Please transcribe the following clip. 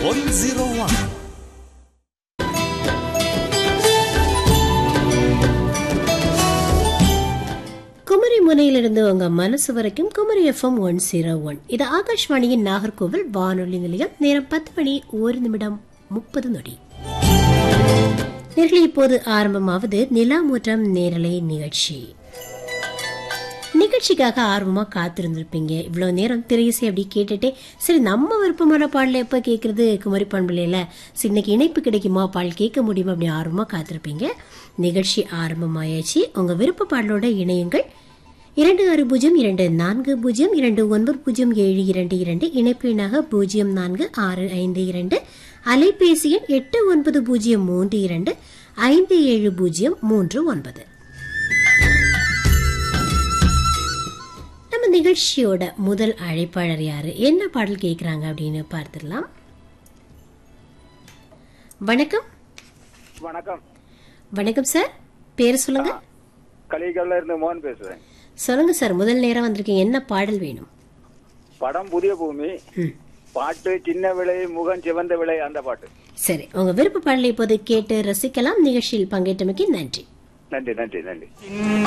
one zero one Kumari முனையிலிருந்து உங்க மனசு வரைக்கும் Kumari FM one zero one இது ஆகாஷ்வாணியின் நாகர்கோவில் வானொலி நிலையம் நேரம் பத்து மணி ஒரு நிமிடம் முப்பது நொடி நேர்களை இப்போது ஆரம்பமாவது நிலாமுற்றம் நேரலை நிகழ்ச்சி நிகழ்ச்சிக்காக ஆர்வமா காத்திருந்திருப்பீங்க இவ்வளவு நேரம் திரையிசை அப்படி கேட்டுட்டே சரி நம்ம விருப்பமான பாடல எப்ப கேட்கறது குமரி பண்பலையில சரி, இன்னைக்கு இணைப்பு கிடைக்குமா பாடல் கேட்க முடியுமா அப்படி ஆர்வமா காத்திருப்பீங்க நிகழ்ச்சி ஆரம்பமாயாச்சு உங்க விருப்ப பாடலோட இணையுங்கள் இரண்டு ஆறு பூஜ்ஜியம் இரண்டு நான்கு பூஜ்ஜியம் இரண்டு ஒன்பது பூஜ்ஜியம் ஏழு இரண்டு இரண்டு இணைப்பு எண்ணாக பூஜ்ஜியம் நான்கு ஆறு ஐந்து இரண்டு அலைபேசி எண் எட்டு ஒன்பது பூஜ்ஜியம் மூன்று இரண்டு ஐந்து ஏழு பூஜ்ஜியம் மூன்று ஒன்பது நம்ம நிகழ்ச்சியோட முதல் அழைப்பாளர் யாரு என்ன பாடல் கேட்குறாங்க அப்படின்னு பார்த்துடலாம் வணக்கம் வணக்கம் வணக்கம் சார் பேர் சொல்லுங்க கலிகல்ல இருந்து மோகன் பேசுறேன் சொல்லுங்க சார் முதல் நேரம் வந்திருக்கீங்க என்ன பாடல் வேணும் படம் புதிய பூமி ம் பாட்டு சின்ன விலை முகம் சிவந்த விலை அந்த பாட்டு சரி உங்க விருப்ப பாடலை இப்போது கேட்டு ரசிக்கலாம் நிகழ்ச்சியில் பங்கேற்றமைக்கு நன்றி நன்றி நன்றி நன்றி